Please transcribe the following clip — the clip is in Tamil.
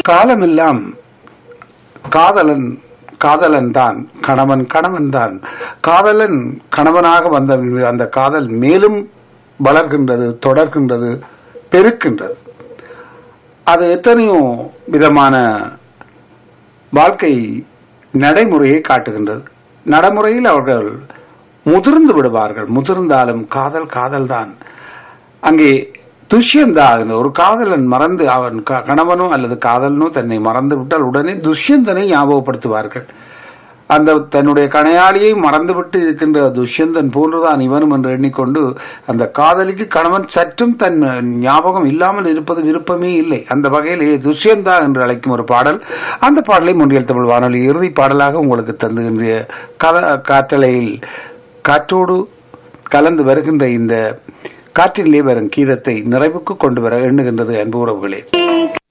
காலமெல்லாம் காதலன் காதலன் தான் கணவன் கணவன் தான் காதலன் கணவனாக வந்த அந்த காதல் மேலும் வளர்கின்றது தொடர்கின்றது பெருக்கின்றது அது எத்தனையோ விதமான வாழ்க்கை நடைமுறையை காட்டுகின்றது நடைமுறையில் அவர்கள் முதிர்ந்து விடுவார்கள் முதிர்ந்தாலும் காதல் காதல் தான் அங்கே துஷ்யந்தா ஒரு காதலன் மறந்து அவன் க- கணவனோ அல்லது காதலனோ தன்னை மறந்து விட்டால் உடனே துஷ்யந்தனை ஞாபகப்படுத்துவார்கள் அந்த தன்னுடைய கணையாளியை மறந்துவிட்டு இருக்கின்ற துஷ்யந்தன் போன்றுதான் இவனும் என்று எண்ணிக்கொண்டு அந்த காதலிக்கு கணவன் சற்றும் தன் ஞாபகம் இல்லாமல் இருப்பது விருப்பமே இல்லை அந்த வகையிலே துஷ்யந்தா என்று அழைக்கும் ஒரு பாடல் அந்த பாடலை முன்றியல் தமிழ் வானொலி இறுதி பாடலாக உங்களுக்கு தந்துகின்ற கல காற்றலையில் காற்றோடு கலந்து வருகின்ற இந்த காற்றிலே வரும் கீதத்தை நிறைவுக்கு கொண்டு வர எண்ணுகின்றது அன்பு உறவுகளே